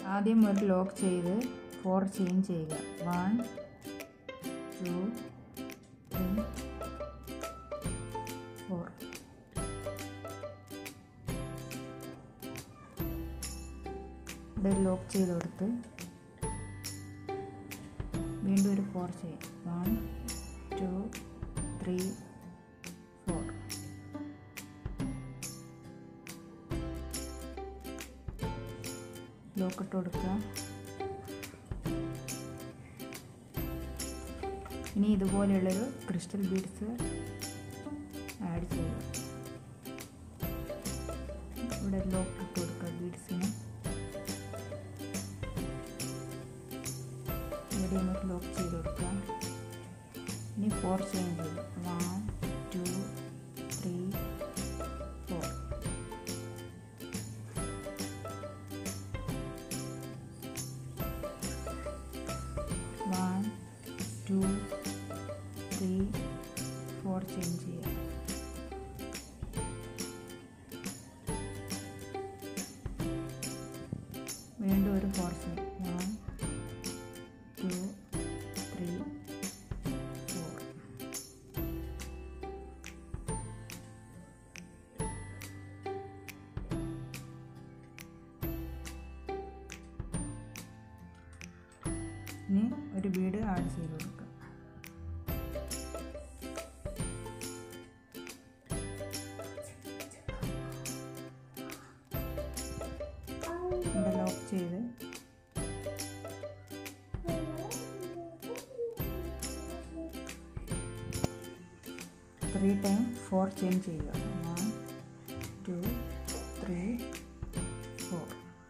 ആദ്യം ഒരു ലോക്ക് ചെയ്ത് ഫോർ ചെയിൻ ചെയ്യുക വൺ ടു ത്രീ ഫോർ ഇവിടെ ഒരു ലോക്ക് ചെയ്ത് കൊടുത്ത് വീണ്ടും ഒരു ഫോർ ചെയ്യും one two three four lock ഇട്ട് കൊടുക്കുക ഇനി ഇതുപോലെയുള്ളൊരു ക്രിസ്റ്റൽ ബീഡ്സ് ആഡ് ചെയ്യുക ഇവിടെ ലോക്ക് ഇട്ട് കൊടുക്കുക ബീഡ്സിന് ഇവിടെ നമുക്ക് ലോക്ക് ചെയ്ത് കൊടുക്കാം ഇനി ഫോർ ചെയിൻ ചെയ്തു one two three four one two three four chain ചെയ്യുക വീണ്ടും ഒരു four chain one two three four ഇനി ഒരു ബീഡ് ആഡ് ചെയ്ത് കൊടുക്കുക ഇവിടെ ലോക്ക് ചെയ്ത് ത്രീ ടൈം ഫോർ ചെയിൻ ചെയ്യുക വൺ ടു ത്രീ ഫോർ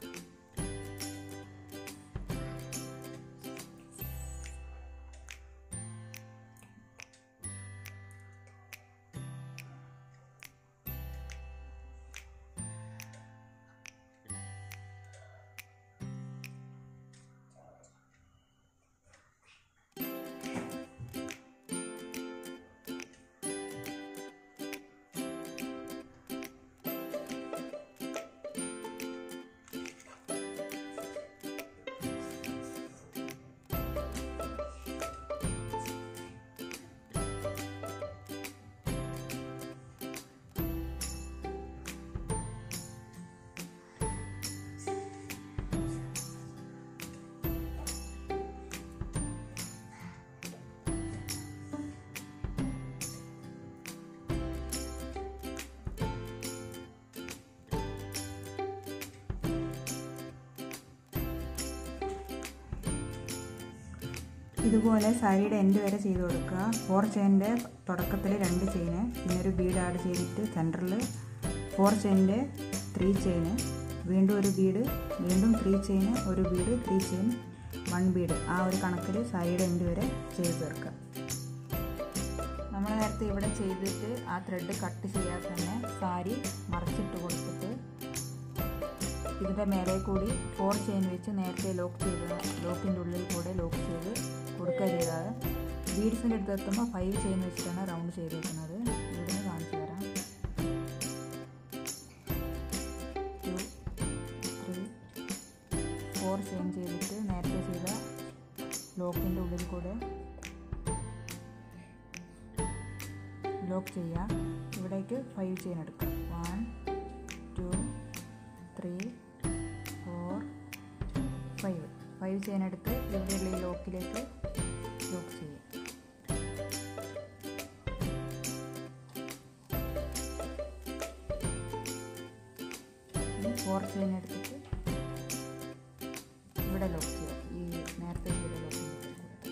ഇതുപോലെ സാരിയുടെ എൻഡ് വരെ ചെയ്ത് കൊടുക്കുക ഫോർ ചെയിൻ്റെ തുടക്കത്തിൽ രണ്ട് ചെയിന് പിന്നെ ഒരു ബീഡ് ആഡ് ചെയ്തിട്ട് സെൻറ്ററിൽ ഫോർ ചെയിൻ്റെ ത്രീ ചെയിന് വീണ്ടും ഒരു ബീഡ് വീണ്ടും ത്രീ ചെയിന് ഒരു bead three chain one bead ആ ഒരു കണക്കിൽ സാരിയുടെ എൻഡ് വരെ ചെയ്ത് തീർക്കുക നമ്മൾ നേരത്തെ ഇവിടെ ചെയ്തിട്ട് ആ ത്രെഡ് കട്ട് ചെയ്യാതെ തന്നെ സാരി മറച്ചിട്ട് കൊടുത്തിട്ട് ഇതിൻ്റെ മേലെ കൂടി ഫോർ ചെയിൻ വെച്ച് നേരത്തെ ലോക്ക് ചെയ്ത് ലോക്കിൻ്റെ ഉള്ളിൽ കൂടെ ലോക്ക് ചെയ്ത് കൊടുക്കുക ചെയ്താൽ ബീഡ്സിൻ്റെ അടുത്ത് എത്തുമ്പോൾ ഫൈവ് ചെയിൻ വെച്ചിട്ടാണ് റൗണ്ട് ചെയ്തേക്കുന്നത് ഇവിടുന്ന് കാണിച്ചു തരാം ടു ത്രീ ഫോർ ചെയിൻ ചെയ്തിട്ട് നേരത്തെ ചെയ്ത ലോക്കിൻ്റെ ഉള്ളിൽ കൂടെ ലോക്ക് ചെയ്യുക ഇവിടേക്ക് ഫൈവ് ചെയിൻ എടുക്കുക one two three four five five chain എടുത്ത് ഇവിടെയുള്ള ഈ ലോക്കിലേക്ക് ലോക്ക് ചെയ്യും ഫോർ ചെയിൻ എടുത്തിട്ട് ഇവിടെ ലോക്ക് ചെയ്യുക ഈ നേരത്തെ ചെയ്ത ലോക്കിലേക്ക്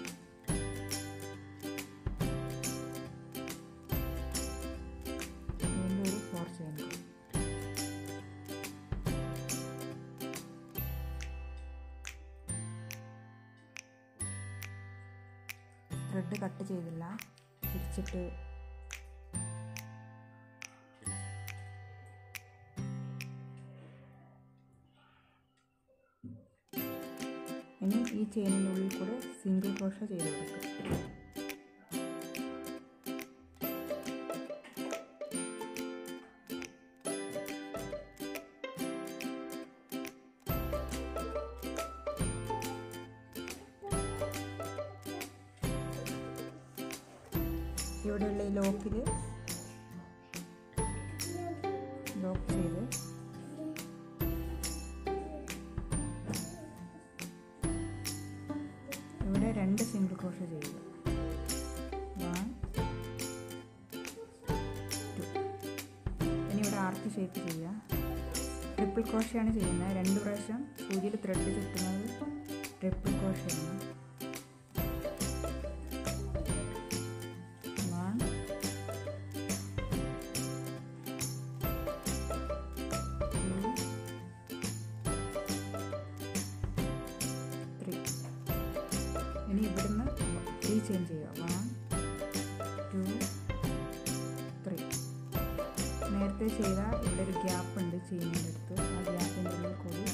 വീണ്ടും ഒരു ഫോർ ചെയിൻ കൊടുക്കും ത്രെഡ് കട്ട് ചെയ്തില്ല തിരിച്ചിട്ട് ഇനി ഈ ചെയിനിൻ്റെ ഉള്ളിൽ കൂടെ സിംഗിൾ ക്രോഷ ചെയ്ത് കൊടുക്കുക ഇവിടെയുള്ള ഈ ലോക്കിൽ ലോക്ക് ചെയ്ത് ഇവിടെ രണ്ട് സിംഗിൾ ക്രോഷ ചെയ്യുക വൺ ടു ഇനി ഇവിടെ ആർക്ക് ഷേപ്പ് ചെയ്യുക ട്രിപ്പിൾ ക്രോഷയാണ് ചെയ്യുന്നത് രണ്ട് പ്രാവശ്യം സൂചിയിൽ ത്രെഡ് ചുറ്റുന്നത് ട്രിപ്പിൾ ക്രോഷയാണ് വൺ ത്രീ ഇനി ഇവിടുന്ന് ത്രീ ചേഞ്ച് ചെയ്യുക വൺ ടു ത്രീ നേരത്തെ ചെയ്ത ഇവിടെ ഒരു ഗ്യാപ്പ് ഉണ്ട് ചെയ്യുന്നതിൻ്റെ അടുത്ത് ആ ഗ്യാപ്പിൻ്റെ ഉള്ളിൽ കൂടി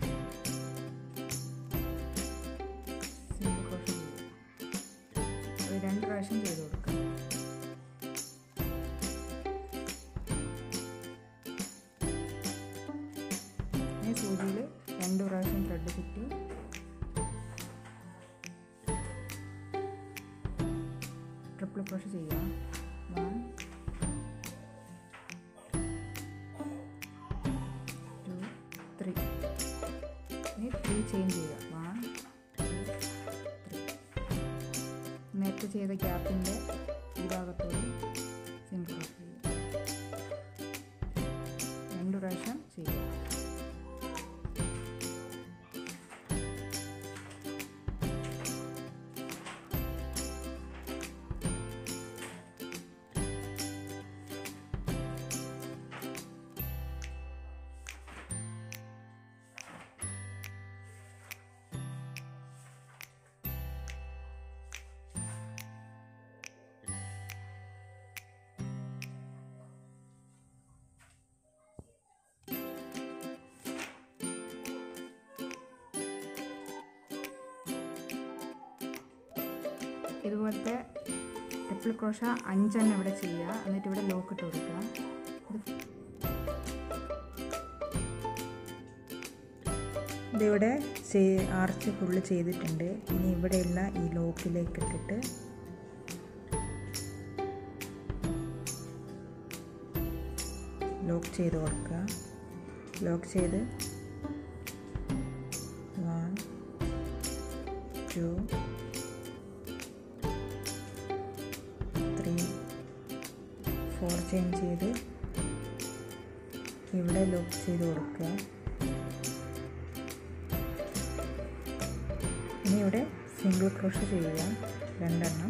സിംഗിൾ ക്രോഷൻ ചെയ്യുക ഒരു രണ്ട് പ്രാവശ്യം ചെയ്ത് കൊടുക്കുക ഈ സൂചിയിൽ രണ്ട് പ്രാവശ്യം ത്രെഡ് ചുറ്റി ട്രിപ്പിൾ ക്രോഷ് ചെയ്യുക വൺ ടു ത്രീ ഇനി ത്രീ ചേഞ്ച് ചെയ്യുക വൺ ത്രീ നേരത്തെ ചെയ്ത ഗ്യാപ്പിൻ്റെ ഈ ഭാഗത്തോട് സിംഗിൾ ക്രോഷ് ചെയ്യുക രണ്ട് പ്രാവശ്യം ചെയ്യുക ഇതുപോലത്തെ ട്രിപ്പിൾ ക്രോഷ അഞ്ചെണ്ണം ഇവിടെ ചെയ്യുക എന്നിട്ട് ഇവിടെ ലോക്ക് ഇട്ട് കൊടുക്കുക ഇത് ഇതിവിടെ ആർച്ച് ഫുള്ള് ചെയ്തിട്ടുണ്ട് ഇനി ഇവിടെയുള്ള ഈ ലോക്കിലേക്ക് ഇട്ടിട്ട് ലോക്ക് ചെയ്ത് കൊടുക്കുക ലോക്ക് ചെയ്ത് one two three four change ചെയ്ത് ഇവിടെ ലോക്ക് ചെയ്ത് കൊടുക്കുക ഇനി ഇവിടെ സിംഗിൾ ക്രോഷ് ചെയ്യുക രണ്ടെണ്ണം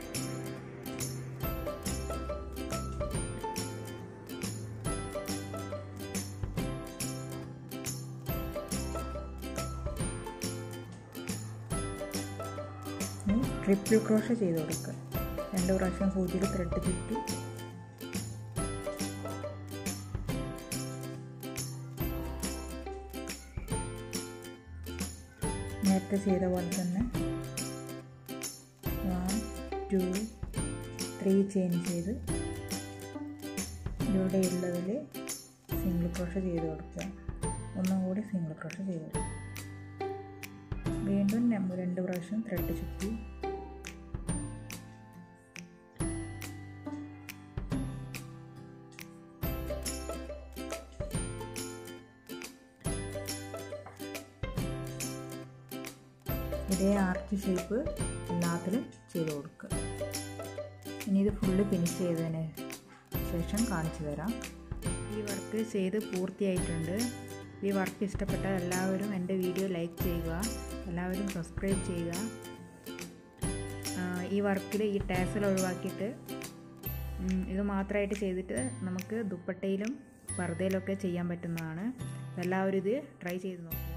ഇനി ട്രിപ്പിൾ ക്രോഷ് ചെയ്ത് കൊടുക്കുക രണ്ട് പ്രാവശ്യം സൂചിയിൽ ത്രെഡ് ചുറ്റി നേരത്തെ ചെയ്ത പോലെ തന്നെ വൺ ടു ത്രീ ചേഞ്ച് ചെയ്ത് ഇവിടെയുള്ളതിൽ സിംഗിൾ ക്രോഷ ചെയ്ത് കൊടുക്കുക ഒന്നും കൂടി സിംഗിൾ ക്രോഷ ചെയ്ത് കൊടുക്കുക വീണ്ടും നം- രണ്ട് പ്രാവശ്യം ത്രെഡ് ചുറ്റി ഇതേ ആർച്ച് ഷേപ്പ് എല്ലാത്തിലും ചെയ്ത് കൊടുക്കുക ഇനി ഇത് ഫുള്ള് ഫിനിഷ് ചെയ്തതിന് ശേഷം കാണിച്ചു തരാം ഈ വർക്ക് ചെയ്ത് പൂർത്തിയായിട്ടുണ്ട് ഈ വർക്ക് ഇഷ്ടപ്പെട്ട എല്ലാവരും എൻ്റെ വീഡിയോ ലൈക്ക് ചെയ്യുക എല്ലാവരും സബ്സ്ക്രൈബ് ചെയ്യുക ആ, ഈ വർക്കിൽ ഈ ടാസൽ ഒഴിവാക്കിയിട്ട് ഉം, ഇത് മാത്രമായിട്ട് ചെയ്തിട്ട് നമുക്ക് ദുപ്പട്ടയിലും പർദ്ദയിലൊക്കെ ചെയ്യാൻ പറ്റുന്നതാണ് എല്ലാവരും ഇത് ട്രൈ ചെയ്ത് നോക്കുക